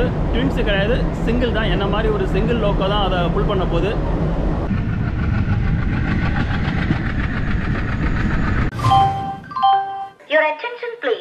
Twins கிடையாது single தான் என்ன மாதிரி ஒரு சிங்கிள் லோக்கோ தான் அதை புல் பண்ண போகுது Your attention, please.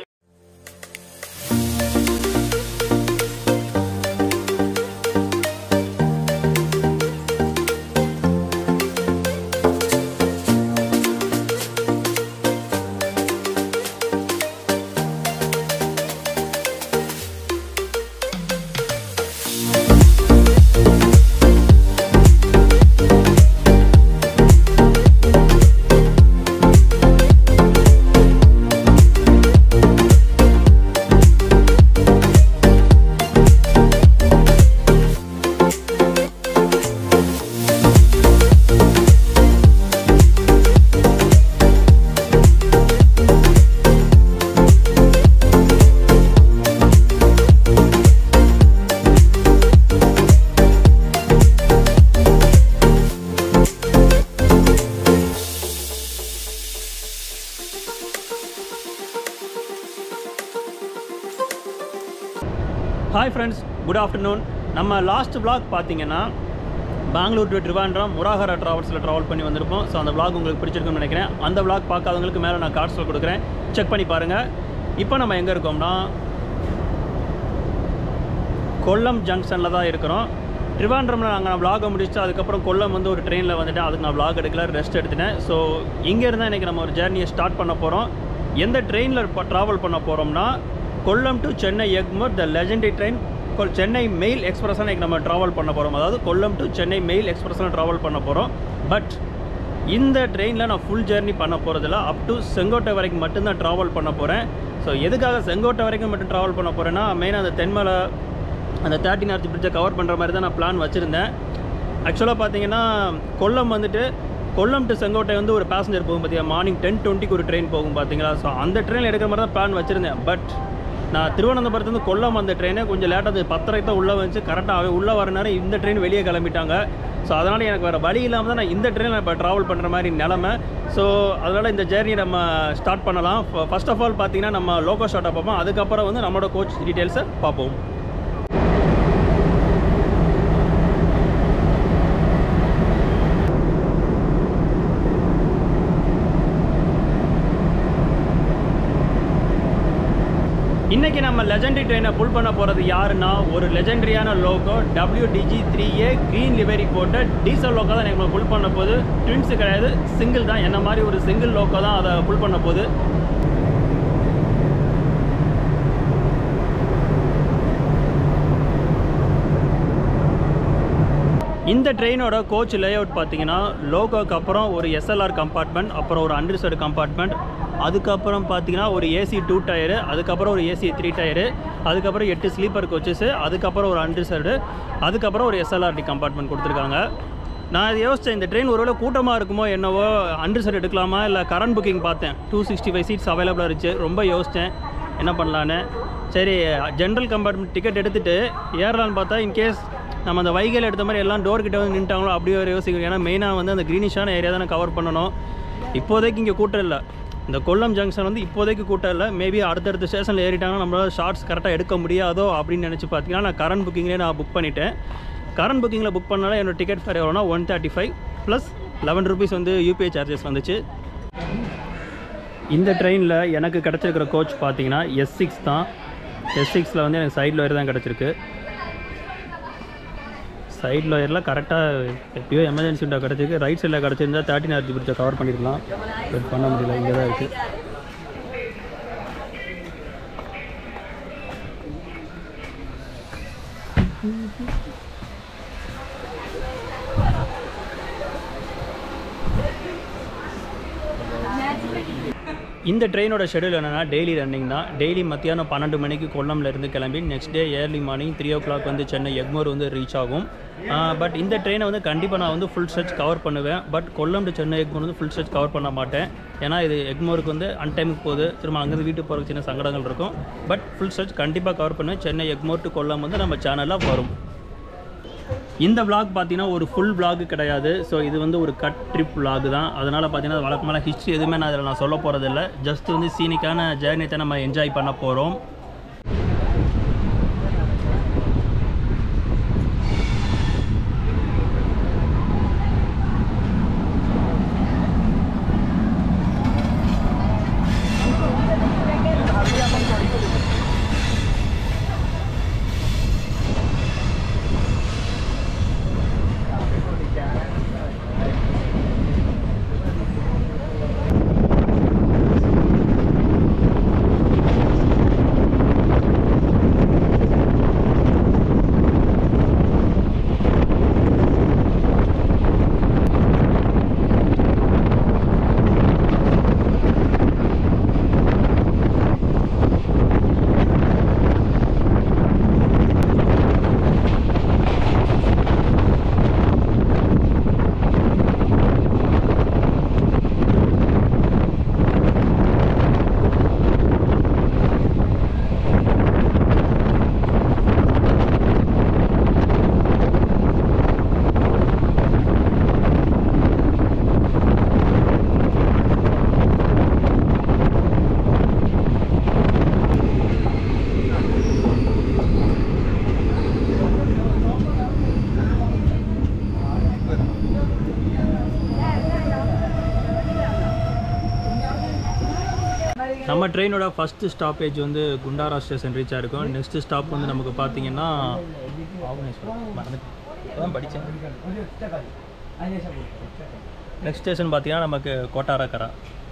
Hi friends good afternoon நம்ம லாஸ்ட் vlog பார்த்தீங்கன்னா பெங்களூர் டு ட்ரிவாண்ட்ரம் முராகரா ட்ராவல்ஸில் ட்ராவல் பண்ணி வந்திருப்போம் ஸோ அந்த vlog உங்களுக்கு பிடிச்சிருக்குன்னு நினைக்கிறேன் அந்த vlog பார்க்காதவங்களுக்கு மேலே நான் கார்ட்ஸில் கொடுக்குறேன் செக் பண்ணி பாருங்கள் இப்போ நம்ம எங்கே இருக்கோம்னா கொல்லம் ஜங்ஷனில் தான் இருக்கிறோம் ட்ரிவாண்ட்ரமில் நாங்கள் நான் vlog முடிச்சுட்டு அதுக்கப்புறம் கொல்லம் வந்து ஒரு ட்ரெயினில் வந்துட்டு அதுக்கு நான் vlog எடுக்கல ரெஸ்ட் எடுத்துட்டேன் ஸோ இங்கே இருந்தால் இன்றைக்கி நம்ம ஒரு ஜேர்னியை ஸ்டார்ட் பண்ண போகிறோம் எந்த ட்ரெயினில் ட்ராவல் பண்ண போகிறோம்னா Kollam to Chennai Egmore the legendary train Chennai mail express இன்றைக்கி நம்ம ட்ராவல் பண்ண போகிறோம் அதாவது கொல்லம் டு சென்னை மெயில் எக்ஸ்பிரஸில் ட்ராவல் பண்ண போகிறோம் பட் இந்த ட்ரெயினில் நான் ஃபுல் ஜேர்னி பண்ண போகிறதில்ல அப் டு செங்கோட்டை வரைக்கும் மட்டும்தான் ட்ராவல் பண்ண போகிறேன் ஸோ எதுக்காக செங்கோட்டை வரைக்கும் மட்டும் ட்ராவல் பண்ண போகிறேன்னா மெயினாக அந்த தென்மலை அந்த தேர்ட்டின் ஆர்ச்சி பிரிட்ஜை கவர் பண்ணுற மாதிரி தான் நான் பிளான் வச்சுருந்தேன் ஆக்சுவலாக பார்த்தீங்கன்னா கொல்லம் வந்துட்டு கொல்லம் டு செங்கோட்டை வந்து ஒரு பேசஞ்சர் போகும் பார்த்தீங்கன்னா மார்னிங் டென் டுவெண்ட்டிக்கு ஒரு ட்ரெயின் போகும் பார்த்தீங்களா ஸோ அந்த ட்ரெயின் எடுக்கிற மாதிரி தான் பிளான் வச்சுருந்தேன் பட் நான் திருவனந்தபுரத்துலேருந்து கொல்லம் அந்த ட்ரெயினே கொஞ்சம் லேட்டாக பத்தரைக்கு தான் உள்ளே வந்துச்சு கரெக்டாக உள்ளே வர நேரம் இந்த ட்ரெயின் வெளியே கிளம்பிட்டாங்க ஸோ அதனால் எனக்கு வேறு வழி இல்லாமல் தான் நான் இந்த ட்ரெயினில் இப்போ ட்ராவல் பண்ணுற மாதிரி நிலமை ஸோ அதனால் இந்த ஜேர்னி நம்ம ஸ்டார்ட் பண்ணலாம் ஃபர்ஸ்ட் ஆஃப் ஆல் பார்த்தீங்கன்னா நம்ம லோகோ ஷாட்டை பார்ப்போம் அதுக்கப்புறம் வந்து நம்மளோட கோச் டீட்டெயில்ஸை பார்ப்போம் இன்னைக்கு நம்ம லெஜெண்டரி ட்ரெயினை புல் பண்ண போகிறது யாருன்னா ஒரு லெஜெண்டரியான loco WDG three A green livery போட்ட டீசல் லோக்கோ தான் நம்ம புல் பண்ண போகுது ட்வின்ஸு கிடையாது சிங்கிள் தான் என்ன மாதிரி ஒரு சிங்கிள் லோக்கோ தான் அதை புல் பண்ண போகுது இந்த ட்ரெயினோட கோச் லே அவுட் பார்த்தீங்கன்னா லோகோக்கு அப்புறம் ஒரு எஸ்எல்ஆர் கம்பார்ட்மெண்ட் அப்புறம் ஒரு அண்டர்சர்டு கம்பார்ட்மெண்ட் அதுக்கப்புறம் பார்த்தீங்கன்னா ஒரு ஏசி டூ டயரு அதுக்கப்புறம் ஒரு ஏசி த்ரீ டயரு அதுக்கப்புறம் எட்டு ஸ்லீப்பர் கோச்சஸ் அதுக்கப்புறம் ஒரு அண்டர்சர்டு அதுக்கப்புறம் ஒரு எஸ்எல்ஆர்டி கம்பார்ட்மெண்ட் கொடுத்துருக்காங்க நான் இது யோசித்தேன் இந்த ட்ரெயின் ஒருவேளை கூட்டமாக இருக்குமோ என்னவோ அண்டர்சர்ட் எடுக்கலாமா இல்லை கரண்ட் புக்கிங் பார்த்தேன் டூ சிக்ஸ்டி ஃபைவ் சீட்ஸ் அவைலபிளாக இருந்துச்சு ரொம்ப யோசித்தேன் என்ன பண்ணலான்னு சரி ஜென்ரல் கம்பார்ட்மெண்ட் டிக்கெட் எடுத்துகிட்டு ஏறலான்னு பார்த்தா இன்கேஸ் நம்ம அந்த வைகையில் எடுத்த மாதிரி எல்லாம் டோர் கிட்ட வந்து நின்ட்டாங்களோ அப்படியே ஒரு யோசிக்கிறோம் ஏன்னா மெயினாக வந்து அந்த க்ரீனிஷான ஏரியா தானே கவர் பண்ணணும் இப்போதைக்கு இங்கே கூட்டம் இல்லை இந்த கொல்லம் ஜங்ஷன் வந்து இப்போதைக்கு கூட்டம் இல்லை மேபி அடுத்தடுத்த ஸ்டேஷனில் ஏறிட்டாங்கன்னா நம்மளால் ஷார்ட்ஸ் கரெக்டாக எடுக்க முடியாதோ அப்படின்னு நினச்சி பார்த்தீங்கன்னா நான் கரண்ட் புக்கிங்லேயே நான் புக் பண்ணிட்டேன் கரண்ட் புக்கிங்கில் புக் பண்ணாலும் என்னோட டிக்கெட் ஃபேர் எவ்வளோனா one thirty five plus eleven rupees வந்து யூபிஐ சார்ஜஸ் வந்துச்சு இந்த ட்ரெயினில் எனக்கு கிடச்சிருக்கிற கோச் பார்த்தீங்கன்னா எஸ் சிக்ஸ் தான் எஸ் சிக்ஸில் வந்து எனக்கு சைடில் வரை தான் கிடச்சிருக்கு சைட் லோயரில் கரெக்டாக எப்பயோ எமர்ஜென்சி விண்டோ கிடச்சிருக்கு ரைட் சைடில் கிடச்சிருந்தா தேர்ட்டின் ஆர்ஜி பிரிட்ஜை கவர் பண்ணிருக்கலாம் பட் பண்ண முடியல இங்கே தான் இருக்குது இந்த ட்ரெயினோட ஷெடியூல் என்னென்னா டெய்லி ரன்னிங் தான் டெய்லி மத்தியானம் பன்னெண்டு மணிக்கு கொல்லம்ல இருந்து கிளம்பி next day early morning three o'clock வந்து சென்னை எக்மோர் வந்து ரீச் ஆகும் பட் இந்த ட்ரெயினை வந்து கண்டிப்பாக நான் வந்து ஃபுல் ஸ்ட்ரெச் கவர் பண்ணுவேன் பட் கொல்லம் டு சென்னை எக்மோர் வந்து ஃபுல் ஸ்ட்ரெச் கவர் பண்ண மாட்டேன் ஏன்னா இது எக்மோருக்கு வந்து அன்டைமுக்கு போகுது திரும்ப அங்கேருந்து வீட்டுக்கு போகிறதுக்கு சின்ன சங்கடங்கள் இருக்கும் பட் ஃபுல் ஸ்ட்ரெச் கண்டிப்பாக கவர் பண்ணுவேன் சென்னை எக்மோர் டு கொல்லம் வந்து நம்ம சேனலில் வரும் இந்த vlog பார்த்தீங்கன்னா ஒரு ஃபுல் vlog கிடையாது ஸோ இது வந்து ஒரு கட் ட்ரிப் vlog தான் அதனால் பார்த்தீங்கன்னா வழக்கமான ஹிஸ்ட்ரி எதுவுமே நான் அதில் நான் சொல்ல போகிறதில்ல ஜஸ்ட் வந்து சீனிக்கான ஜேர்னியை தான் நம்ம என்ஜாய் பண்ண போகிறோம் நம்ம ட்ரெயினோட ஃபஸ்ட்டு ஸ்டாப்பேஜ் வந்து குண்டாரா ஸ்டேஷன் ரீச் ஆயிருக்கும் நெக்ஸ்ட் ஸ்டாப் வந்து நமக்கு பார்த்தீங்கன்னா மறந்துட்டேன் படித்தேன் நெக்ஸ்ட் ஸ்டேஷன் பார்த்தீங்கன்னா நமக்கு கோட்டாரக்கரா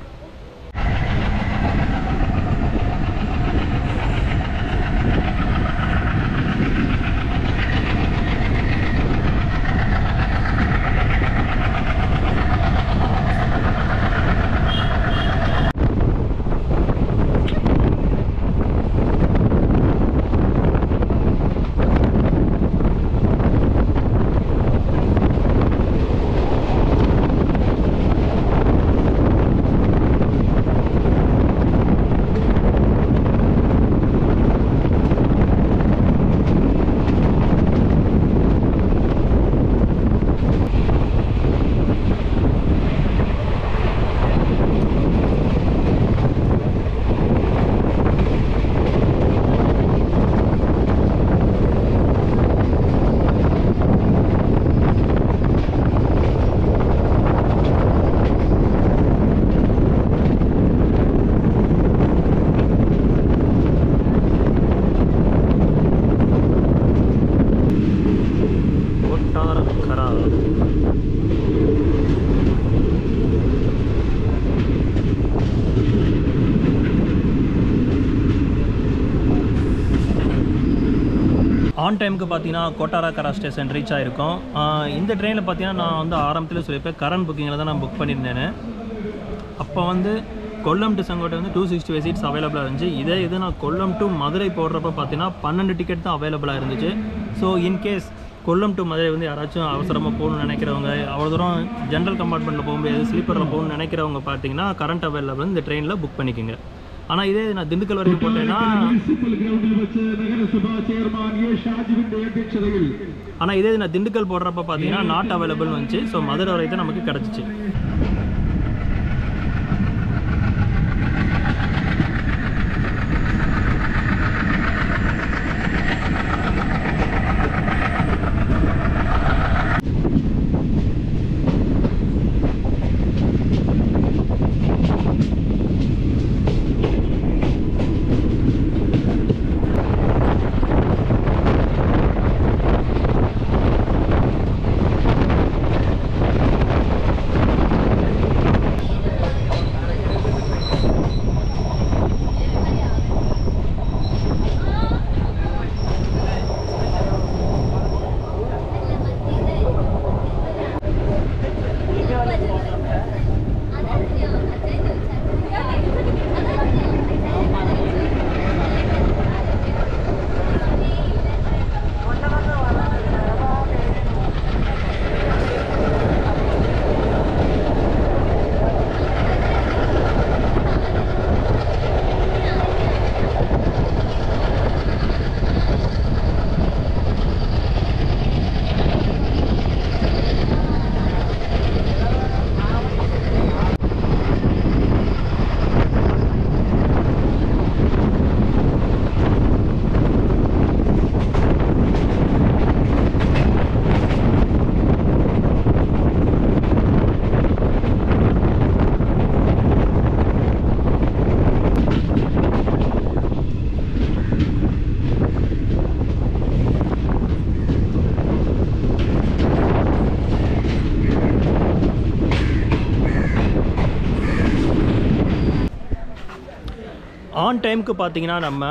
கோட்டாரக்கரா ஆன் டைமுக்கு பார்த்தீங்கன்னா கோட்டாராக்கரா ஸ்டேஷன் ரீச் ஆகிருக்கும் ஆஹ் இந்த ட்ரெயினில் பார்த்தீங்கன்னா நான் வந்து ஆரம்பத்தில் சொல்லியிருப்பேன் கரண்ட் புக்கிங்கில் தான் நான் புக் பண்ணியிருந்தேன்னு அப்போ வந்து கொல்லம் டு செங்கோட்டை வந்து டூ சிக்ஸ்டி ஃபைவ் சீட்ஸ் அவைலபிளாக இருந்துச்சு இதே இது நான் கொல்லம் டு மதுரை போடுறப்ப பார்த்தீங்கன்னா பன்னெண்டு டிக்கெட் தான் அவைலபிளாக இருந்துச்சு so in case Kollam to Madurai வந்து யாராச்சும் அவசரமாக போகணும்னு நினைக்கிறவங்க அவ்வளோ தூரம் ஜென்ரல் கம்பார்ட்மெண்ட்டில் போக முடியாது ஸ்லீப்பரில் போகணும்னு நினைக்கிறவங்க பார்த்தீங்கன்னா கரண்ட் அவைலபிள் இந்த ட்ரெயினில் புக் பண்ணிக்கோங்க ஆனால் இதே நான் திண்டுக்கல் வரைக்கும் போட்டேன்னா മുനിസിപ്പൽ ഗ്രൗണ്ടിൽ വെച്ച് നഗരസഭാ ചെയർമാൻ എ ഷാജുവിന്റെ അധ്യക്ഷതയിൽ ஆனால் இதே நான் திண்டுக்கல் போடுறப்ப பார்த்தீங்கன்னா நாட் அவைலபிள் வந்துச்சு ஸோ மதுரை வரைக்கும் தான் நமக்கு கிடச்சிச்சு ஆன் டைமுக்கு பார்த்தீங்கன்னா நம்ம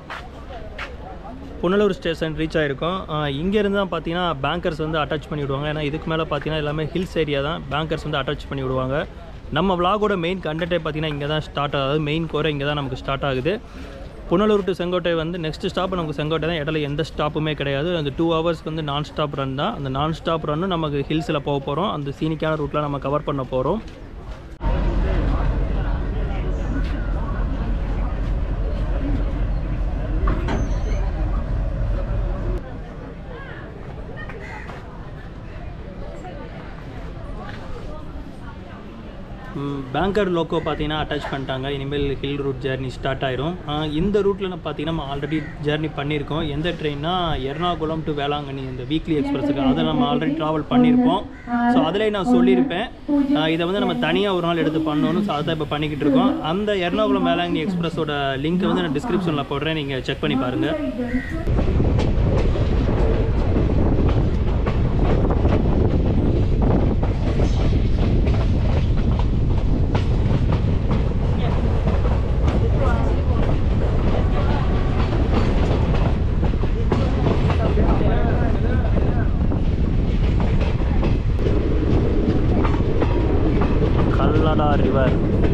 புனலூர் ஸ்டேஷன் ரீச் ஆகிருக்கோம் இங்கேருந்து தான் பார்த்தீங்கன்னா பேங்கர்ஸ் வந்து அட்டாச் பண்ணி விடுவாங்க ஏன்னா இதுக்கு மேலே பார்த்தீங்கன்னா எல்லாமே ஹில்ஸ் ஏரியா தான் பேங்கர்ஸ் வந்து அட்டாச் பண்ணி விடுவாங்க நம்ம vlog-ஓட மெயின் கண்டென்ட்டே பார்த்தீங்கன்னா இங்கே தான் ஸ்டார்ட் ஆகுது மெயின் கோரை இங்கே தான் நமக்கு ஸ்டார்ட் ஆகுது புனலூர் டு செங்கோட்டை வந்து நெக்ஸ்ட் ஸ்டாப் நமக்கு செங்கோட்டை தான் இடையில எந்த ஸ்டாப்புமே கிடையாது அந்த டூ ஹவர்ஸ்க்கு வந்து நான் ஸ்டாப் ரன் தான் அந்த நான் ஸ்டாப் ரன்னும் நமக்கு ஹில்ஸில் போக போகிறோம் அந்த சீனிக்கான ரூட்டில் நம்ம கவர் பண்ண போகிறோம் பேங்கர் லோக்கோ பார்த்தீங்கன்னா அட்டாச் பண்ணிட்டாங்க இனிமேல் ஹில் ரூட் ஜேர்னி ஸ்டார்ட் ஆயிரும் ஆஹ் இந்த ரூட்டில் நம்ம பார்த்தீங்கன்னா நம்ம ஆல்ரெடி ஜேர்னி பண்ணியிருக்கோம் எந்த ட்ரெயின்னா எர்ணாகுளம் டு வேளாங்கண்ணி இந்த வீக்லி எக்ஸ்பிரஸுக்கு அதை நம்ம ஆல்ரெடி ட்ராவல் பண்ணியிருப்போம் ஸோ அதிலே நான் சொல்லியிருப்பேன் ஆஹ் இதை வந்து நம்ம தனியாக ஒரு நாள் எடுத்து பண்ணணும் ஸோ அதை இப்போ பண்ணிக்கிட்டு இருக்கோம் அந்த எர்ணாகுளம் வேளாங்கண்ணி எக்ஸ்பிரஸோட லிங்க் வந்து நான் டிஸ்கிரிப்ஷனில் போடுறேன் நீங்கள் செக் பண்ணி பாருங்கள் கல்லடா ரிவர்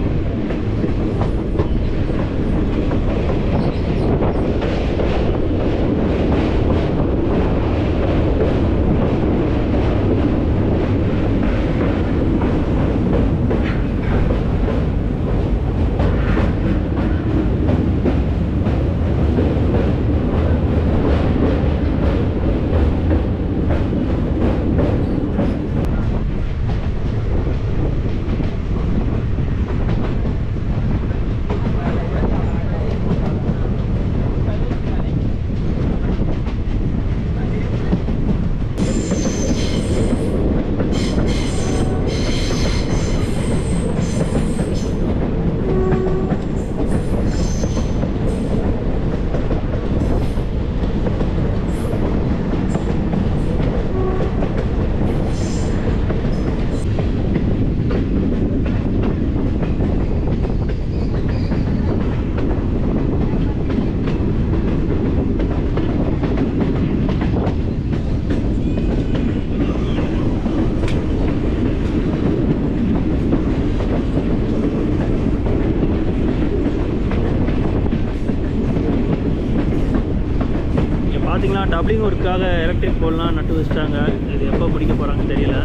இங்கே பார்த்தீங்கன்னா டப்ளிங் ஒர்க்காக எலக்ட்ரிக் போல்லாம் நட்டு வச்சிட்டாங்க இது எப்போ பிடிக்க போகிறாங்கன்னு தெரியல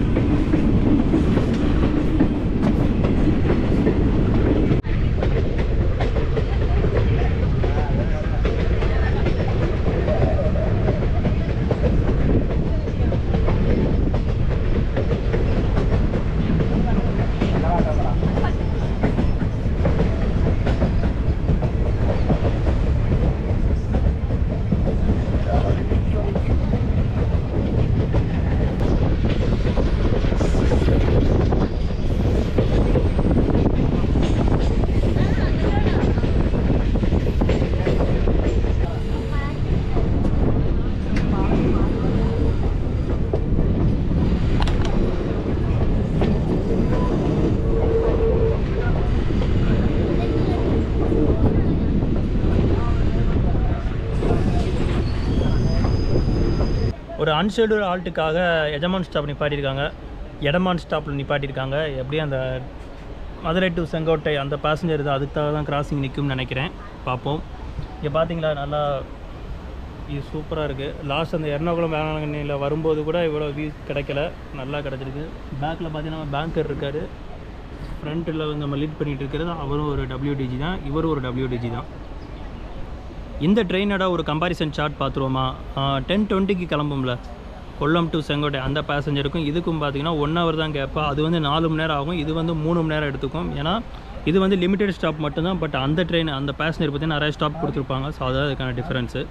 ஒரு அன்ஷெடியூல் ஆல்ட்டுக்காக எஜமான் ஸ்டாப் நிப்பாட்டியிருக்காங்க எடமான் ஸ்டாப்பில் நிப்பாட்டியிருக்காங்க எப்படியும் அந்த மதுரை டு செங்கோட்டை அந்த பேசஞ்சர் தான் அதுக்காக தான் கிராசிங் நிற்கும்னு நினைக்கிறேன் பார்ப்போம் இங்கே பார்த்தீங்களா நல்லா இது சூப்பராக இருக்குது லாஸ்ட் அந்த எர்ணாகுளம் வேளாங்கண்ணியில் வரும்போது கூட இவ்வளோ வியூ கிடைக்கல நல்லா கிடச்சிருக்கு பேக்கில் பார்த்தீங்கன்னா பேங்கர் இருக்கார் ஃப்ரண்ட்டில் வந்து நம்ம லீட் பண்ணிகிட்டு இருக்கிறது அவரும் ஒரு WDG தான் இவரும் ஒரு WDG தான் இந்த ட்ரெயினோட ஒரு கம்பாரிசன் சார்ட் பார்த்துருவோமா டென் டுவெண்ட்டிக்கு கிளம்பும்ல கொல்லம் டு செங்கோட்டை அந்த பேசஞ்சருக்கும் இதுக்கும் பார்த்தீங்கன்னா ஒன் ஹவர் தான் கேட்பா அது வந்து நாலு மணி நேரம் ஆகும் இது வந்து மூணு மணி நேரம் எடுத்துக்கும் ஏன்னா இது வந்து லிமிடெட் ஸ்டாப் மட்டும்தான் பட் அந்த ட்ரெயின் அந்த பேசஞ்சர் பற்றி நிறைய ஸ்டாப் கொடுத்துருப்பாங்க ஸோ அதான் அதுக்கான டிஃப்ரென்ஸு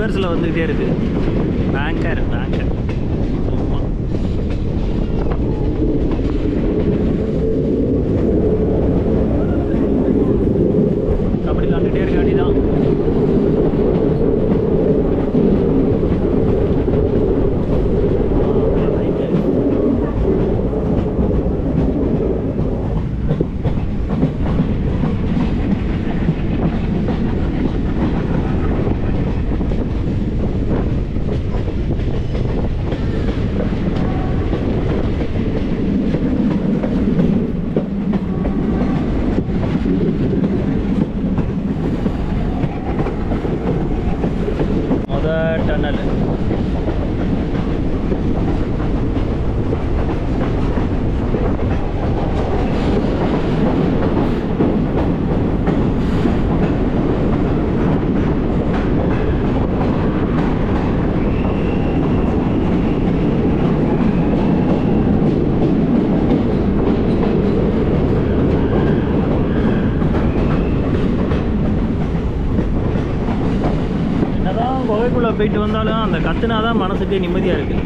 ரிவர்ஸில் வந்துக்கிட்டே இருக்குது பேங்கர் பேங்கர் அப்படி விளாண்டுட்டே இருக்க வேண்டியதான் முத டன்னல் என்னதான் குகைக்குள்ளே போயிட்டு வந்தாலும் அந்த கத்துனா தான் மனசுக்கு நிம்மதியாக இருக்குது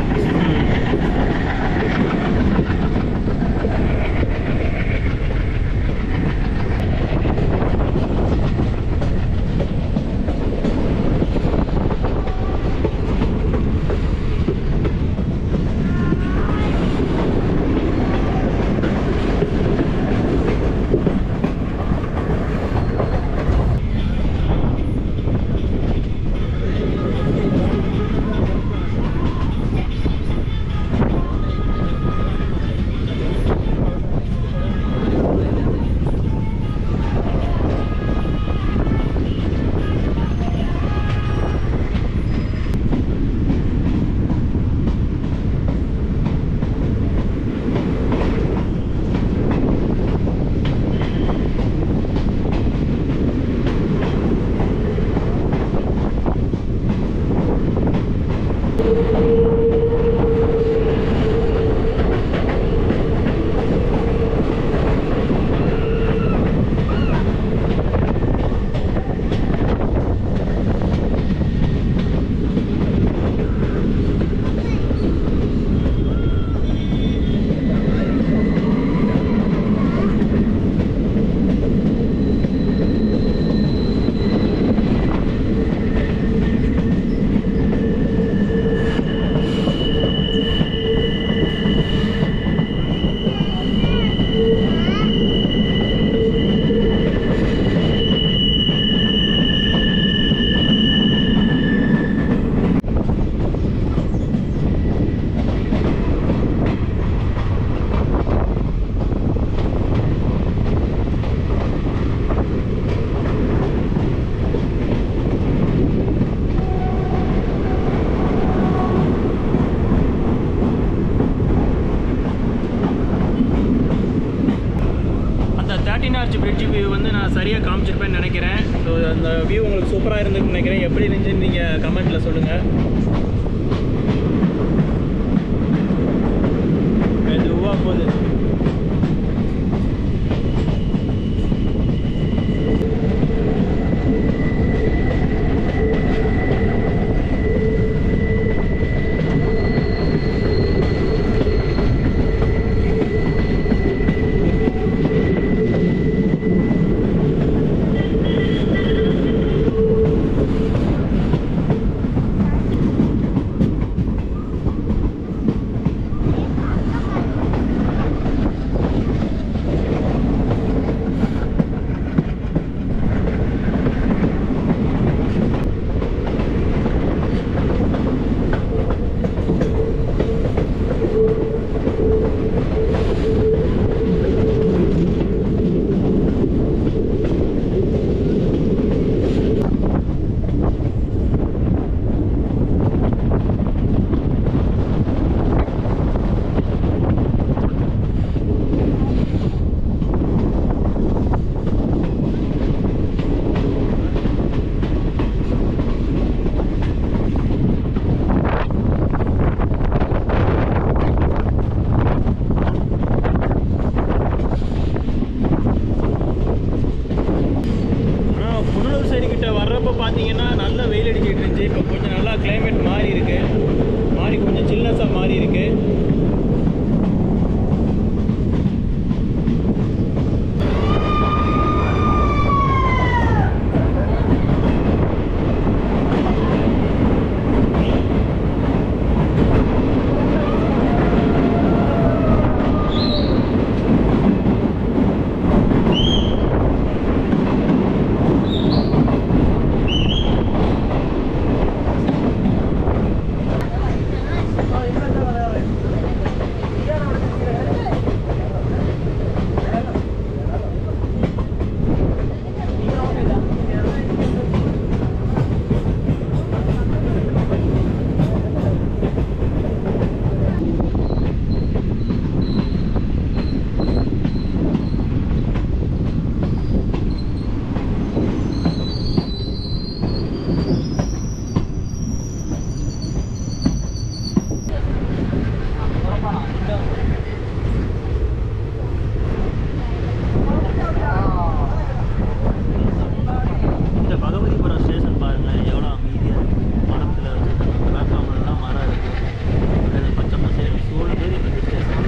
அந்த தேர்ட்டின் ஆர்ச் பிரிட்ஜ் வியூ வந்து நான் சரியாக காமிச்சிருப்பேன்னு நினைக்கிறேன் ஸோ அந்த வியூ உங்களுக்கு சூப்பராக இருந்துன்னு நினைக்கிறேன் எப்படி இருந்துச்சுன்னு நீங்கள் கமெண்ட்டில் சொல்லுங்கள் மெதுவாக போகுது climate மாறி இருக்கு மாறி கொஞ்சம் சில்னஸாக மாறி இருக்கு இந்த பகவதிபுரம் ஸ்டேஷன் பாருங்கள் எவ்வளோ அமைதியாக மரத்தில் வச்சுருக்காங்க பிளாட்ஃபார்ம்லாம் மரம் இருக்குது அது பச்சை பசேல் சூழ்ந்து இந்த ஸ்டேஷன்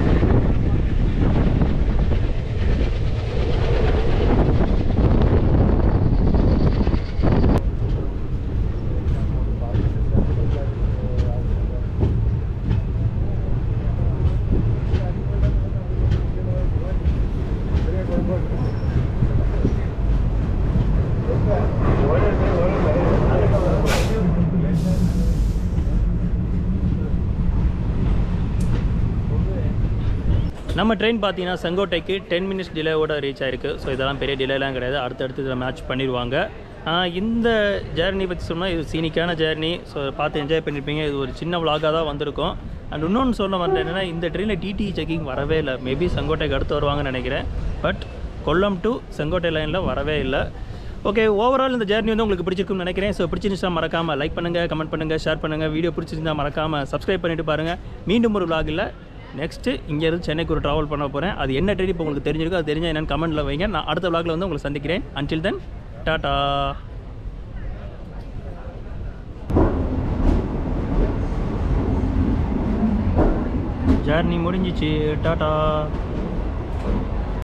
நம்ம ட்ரெயின் பார்த்தீங்கன்னா செங்கோட்டைக்கு டென் மினிட்ஸ் டிலேவோட ரீச் ஆயிருக்கு ஸோ இதெல்லாம் பெரிய டிலேலாம் கிடையாது அடுத்தடுத்து இதில் மேட்ச் பண்ணிடுவாங்க ஆஹ் இந்த ஜேர்னி பற்றி சொன்னால் இது சீனிக்கான ஜேர்னி ஸோ பார்த்து என்ஜாய் பண்ணியிருப்பீங்க இது ஒரு சின்ன vlog-ஆ தான் வந்திருக்கும் அண்ட் இன்னொன்று சொல்ல வந்தேன் என்னென்னா இந்த ட்ரெயினில் டிடி செக்கிங் வரவே இல்லை மேபி செங்கோட்டைக்கு அடுத்து வருவாங்கன்னு நினைக்கிறேன் பட் கொல்லம் டு செங்கோட்டை லைனில் வரவே இல்லை ஓகே ஓவரால் இந்த ஜேர்னி வந்து உங்களுக்கு பிடிச்சிருக்கும்னு நினைக்கிறேன் ஸோ பிடிச்சிருந்துச்சா மறக்காமல் லைக் பண்ணுங்கள் கமெண்ட் பண்ணுங்கள் ஷேர் பண்ணுங்கள் வீடியோ பிடிச்சிருந்தா மறக்காமல் சப்ஸ்கிரைப் பண்ணிட்டு பாருங்கள் மீண்டும் ஒரு vlog-ல நெக்ஸ்ட்டு இங்கேருந்து சென்னைக்கு ஒரு ட்ராவல் பண்ண போகிறேன் அது என்ன ட்ரெயின் இப்போ உங்களுக்கு தெரிஞ்சிருக்கோ அது தெரிஞ்சால் என்னென்னு கமெண்ட்டில் வைங்க நான் அடுத்த vlog-ல வந்து உங்களை சந்திக்கிறேன் அன்டில் தென் டாடா ஜர்னி முடிஞ்சிச்சு டாடா